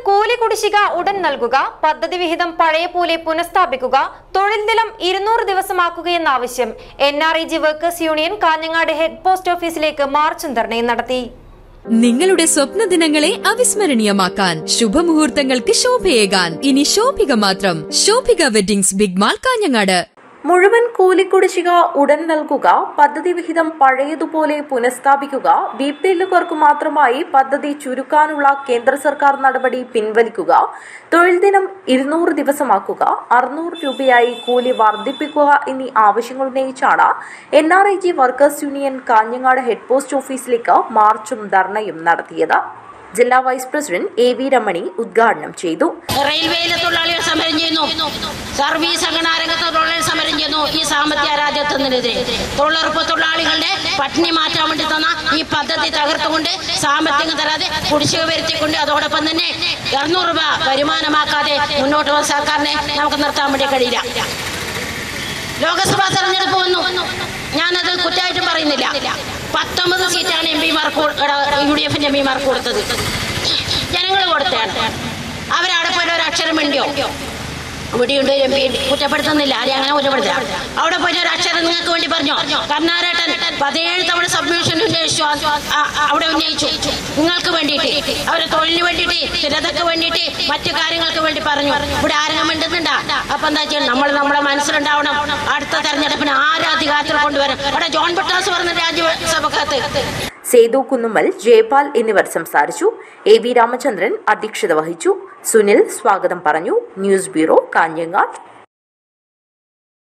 കൂലി കുടിശ്ശിക ഉടൻ നൽകുക പദ്ധതി വിഹിതം പഴയ പോലെ പുനഃസ്ഥാപിക്കുക തൊഴിൽ ദിനം ഇരുന്നൂറ് ദിവസമാക്കുകയെന്ന ആവശ്യം N R E G workers union Kanhangad head post ഓഫീസിലേക്ക് മാർച്ചും ധർണയും നടത്തി നിങ്ങളുടെ സ്വപ്ന ദിനങ്ങളെ അവിസ്മരണീയമാക്കാൻ ശുഭമുഹൂർത്തങ്ങൾക്ക് ശോഭയേകാൻ ഇനി ശോഭിക മാത്രം Shobhika weddings big mall Kanhangad മുഴുവൻ കൂലിക്കുടിശ്ശിക ഉടൻ നൽകുക പദ്ധതി വിഹിതം പഴയതുപോലെ പുനഃസ്ഥാപിക്കുക ബി പി എല്ലുകാർക്ക് മാത്രമായി പദ്ധതി ചുരുക്കാനുള്ള കേന്ദ്ര സർക്കാർ നടപടി പിൻവലിക്കുക തൊഴിൽ ദിനം ഇരുന്നൂറ് ദിവസമാക്കുക അറുന്നൂറ് രൂപയായി കൂലി വർദ്ധിപ്പിക്കുക എന്നീ ആവശ്യങ്ങൾ ഉന്നയിച്ചാണ് N R I G workers union Kanhangad head post ഓഫീസിലേക്ക് മാർച്ചും ധർണയും നടത്തിയത് ജില്ലാ vice president A V Ramani ഉദ്ഘാടനം ചെയ്തു റെയിൽവേയിലെ തൊഴിലാളികൾ സമരം ചെയ്യുന്നു സർവീസ് സംഘടനാരംഗത്തെ തൊഴിലാളികൾ സമരം ചെയ്യുന്നു ഈ സാമ്പത്തിക രാജ്യത്തിനെതിരെ തൊഴിലുറപ്പ് തൊഴിലാളികളുടെ പട്ടിണി മാറ്റാൻ വേണ്ടി തന്ന ഈ പദ്ധതി തകർത്തുകൊണ്ട് സാമ്പത്തികം തരാതെ കുടിശ്ശിക വരുത്തിക്കൊണ്ട് അതോടൊപ്പം തന്നെ ഇരുന്നൂറ് രൂപ വരുമാനമാക്കാതെ മുന്നോട്ട് പോകുന്ന സർക്കാരിനെ നമുക്ക് നിർത്താൻ വേണ്ടി കഴിയില്ല ലോക്സഭാ തെരഞ്ഞെടുപ്പ് വന്നു ഞാനത് കുറ്റമായിട്ടും പറയുന്നില്ല പത്തൊമ്പത് സീറ്റാണ് എം പിമാർക്ക് യു ഡി എഫിന്റെ എം പിമാർക്ക് കൊടുത്തത് ജനങ്ങൾ കൊടുത്തതാണ് അവരവിടെ പോയിട്ട് ഒരു അക്ഷരം വേണ്ടിയോ ഇവിടെയുണ്ട് എം പി കുറ്റപ്പെടുത്തുന്നില്ല ആരെയും അങ്ങനെ കുറ്റപ്പെടുത്തില്ല അവിടെ പോയിട്ട് ഒരു അക്ഷരം നിങ്ങൾക്ക് വേണ്ടി പറഞ്ഞോ കർണാരേട്ടൻ പതിനേഴ് തവണ സബ്മിഷൻ ഉന്നയിച്ചു ആ- ആ- അവിടെ ഉന്നയിച്ചു നിങ്ങൾക്ക് വേണ്ടിയിട്ട് അവരെ തൊഴിലിന് വേണ്ടിയിട്ട് സ്ഥിരതയ്ക്ക് വേണ്ടിയിട്ട് മറ്റു കാര്യങ്ങൾക്ക് വേണ്ടി പറഞ്ഞു ഇവിടെ ആരെങ്കിലും മിണ്ടുന്നുണ്ടാ അപ്പൊ എന്താ ചെയ്യണം നമ്മൾ നമ്മുടെ മനസ്സിലുണ്ടാവണം അടുത്ത തെരഞ്ഞെടുപ്പിന് ആരും അധികാരത്തിൽ കൊണ്ടുവരും അവിടെ ജോൺ ബിട്ടാസ് പറഞ്ഞ രാജ്യസഭക്കകത്ത് സേതു കുന്നുമ്മൽ ജയപാൽ എന്നിവർ സംസാരിച്ചു എ വി രാമചന്ദ്രൻ അധ്യക്ഷത വഹിച്ചു സുനിൽ സ്വാഗതം പറഞ്ഞു ന്യൂസ് ബ്യൂറോ കാഞ്ഞങ്ങാട്